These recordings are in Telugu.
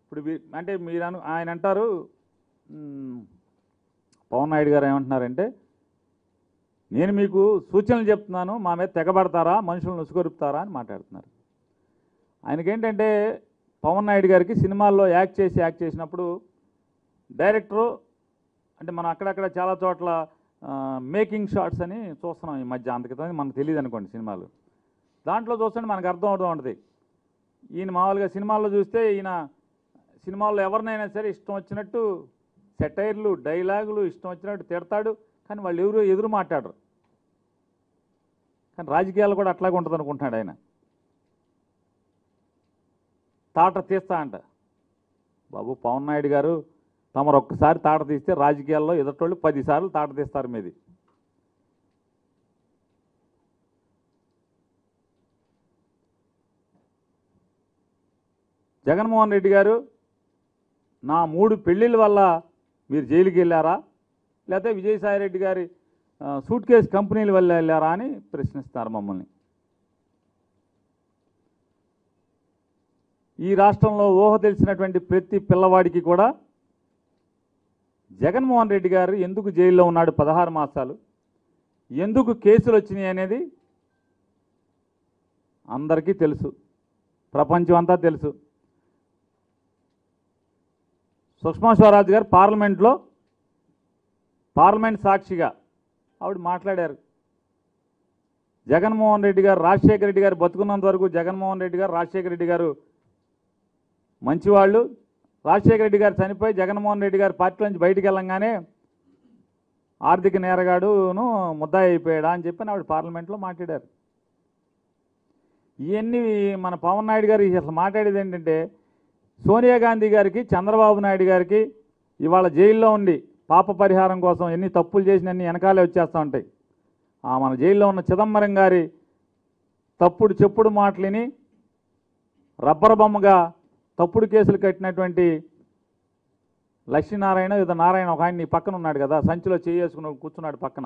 ఇప్పుడు వీ- అంటే మీరు అను ఆయన అంటారు మ్, పవన్ నాయుడు గారు ఏమంటున్నారంటే నేను మీకు సూచనలు చెప్తున్నాను మా మీద తెగబడతారా మనుషులను ఉసుగొరుపుతారా అని మాట్లాడుతున్నారు ఆయనకేంటంటే పవన్ నాయుడు గారికి సినిమాల్లో యాక్ట్ చేసి యాక్ట్ చేసినప్పుడు డైరెక్టరు అంటే మనం అక్కడక్కడ చాలా చోట్ల మేకింగ్ షాట్స్ అని చూస్తున్నాం ఈ మధ్య అంతకితం మనకు తెలియదు అనుకోండి సినిమాలు దాంట్లో చూస్తుంటే మనకు అర్థం అవుతూ ఉంటుంది ఈయన మామూలుగా సినిమాల్లో చూస్తే ఈయన సినిమాల్లో ఎవరినైనా సరే ఇష్టం వచ్చినట్టు సెటైర్లు డైలాగులు ఇష్టం వచ్చినట్టు తిడతాడు కానీ వాళ్ళు ఎవరు ఎదురు మాట్లాడరు కానీ రాజకీయాలు కూడా అట్లాగే ఉంటుంది అనుకుంటున్నాడు ఆయన తాట తీస్తా అంట బాబు పవన్ నాయుడు గారు తమరు ఒక్కసారి తాట తీస్తే రాజకీయాల్లో ఎదుటోళ్ళు పదిసార్లు తాట తీస్తారు మీది జగన్మోహన్ రెడ్డి గారు నా మూడు పెళ్ళిళ్ళ వల్ల మీరు జైలుకి వెళ్ళారా లేకపోతే విజయసాయి రెడ్డి గారి ఆ, సూట్ కేస్ కంపెనీల వల్ల వెళ్ళారా అని ప్రశ్నిస్తారు మమ్మల్ని ఈ రాష్ట్రంలో ఊహ తెలిసినటువంటి ప్రతి పిల్లవాడికి కూడా జగన్మోహన్ రెడ్డి గారు ఎందుకు జైల్లో ఉన్నాడు పదహారు మాసాలు ఎందుకు కేసులు వచ్చినాయి అనేది అందరికీ తెలుసు ప్రపంచం అంతా తెలుసు సుష్మా స్వరాజ్ గారు పార్లమెంట్లో పార్లమెంట్ సాక్షిగా ఆవిడ మాట్లాడారు జగన్మోహన్ రెడ్డి గారు రాజశేఖర రెడ్డి గారు బతుకున్నంత వరకు జగన్మోహన్ రెడ్డి గారు రాజశేఖర రెడ్డి గారు మంచివాళ్ళు రాజశేఖర రెడ్డి గారు చనిపోయి జగన్మోహన్ రెడ్డి గారు పార్టీ నుంచి బయటికి వెళ్ళంగానే ఆర్థిక నేరగాడును ముద్దాయి అయిపోయాడా అని చెప్పి ఆవిడ పార్లమెంట్లో మాట్లాడారు ఇవన్నీ మన పవన్ నాయుడు గారు అసలు మాట్లాడేది ఏంటంటే సోనియా గాంధీ గారికి చంద్రబాబు నాయుడు గారికి ఇవాళ జైల్లో ఉండి పాప పరిహారం కోసం ఎన్ని తప్పులు చేసినన్ని వెనకాలే వచ్చేస్తూ ఉంటాయి ఆ మన జైల్లో ఉన్న చిదంబరం గారి తప్పుడు చెప్పుడు మాటలిని రబ్బర్ బొమ్మగా తప్పుడు కేసులు కట్టినటువంటి లక్ష్మీనారాయణ ఏదో నారాయణ ఒక ఆయన నీ పక్కన ఉన్నాడు కదా సంచిలో చేసుకుని కూర్చున్నాడు పక్కన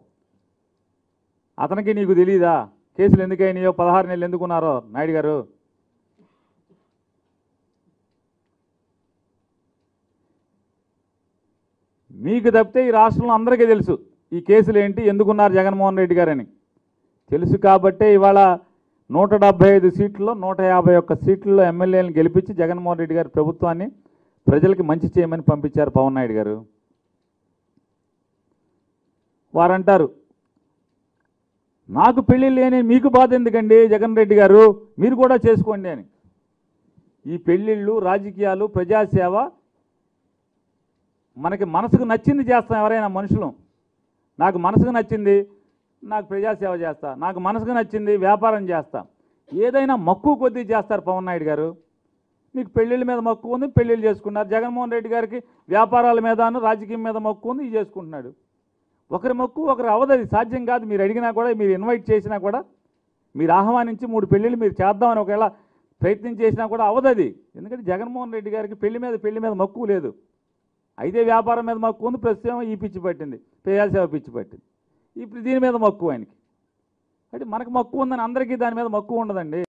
అతనికి నీకు తెలియదా కేసులు ఎందుకైనాయో పదహారు నెలలు ఎందుకున్నారో నాయుడు గారు మీకు తప్పితే ఈ రాష్ట్రంలో అందరికీ తెలుసు ఈ కేసులు ఏంటి ఎందుకున్నారు జగన్మోహన్ రెడ్డి గారని తెలుసు కాబట్టే ఇవాళ నూట డెబ్బై ఐదు సీట్లలో నూట యాభై ఒక్క సీట్లలో ఎమ్మెల్యేలను గెలిపించి జగన్మోహన్ రెడ్డి గారి ప్రభుత్వాన్ని ప్రజలకి మంచి చేయమని పంపించారు పవన్ నాయుడు గారు వారంటారు నాకు పెళ్లి లేని మీకు బాధ ఎందుకండి జగన్ రెడ్డి గారు మీరు కూడా చేసుకోండి అని ఈ పెళ్ళిళ్ళు రాజకీయాలు ప్రజాసేవ మనకి మనసుకు నచ్చింది చేస్తాం ఎవరైనా మనుషులు నాకు మనసుకు నచ్చింది నాకు ప్రజాసేవ చేస్తా నాకు మనసుకు నచ్చింది వ్యాపారం చేస్తా ఏదైనా మక్కువ కొద్దీ చేస్తారు పవన్ నాయుడు గారు మీకు పెళ్ళిళ్ళ మీద మక్కువ ఉంది పెళ్ళిళ్ళు చేసుకున్నారు జగన్మోహన్ రెడ్డి గారికి వ్యాపారాల మీదను రాజకీయం మీద మక్కువ ఉంది ఇది చేసుకుంటున్నాడు ఒకరి మొక్కు ఒకరు అవదు అది సాధ్యం కాదు మీరు అడిగినా కూడా మీరు ఇన్వైట్ చేసినా కూడా మీరు ఆహ్వానించి మూడు పెళ్ళిళ్ళు మీరు చేద్దామని ఒకవేళ ప్రయత్నం చేసినా కూడా అవదు అది ఎందుకంటే జగన్మోహన్ రెడ్డి గారికి పెళ్లి మీద పెళ్లి మీద మక్కువ లేదు అయితే వ్యాపారం మీద మక్కువ ఉంది ప్రస్తుతం ఈ పిచ్చి పట్టింది ప్రజాసేవ పిచ్చి పట్టింది ఇప్పుడు దీని మీద మక్కువ ఆయనకి అంటే మనకు మక్కువ ఉందని అందరికీ దాని మీద మక్కువ ఉండదండి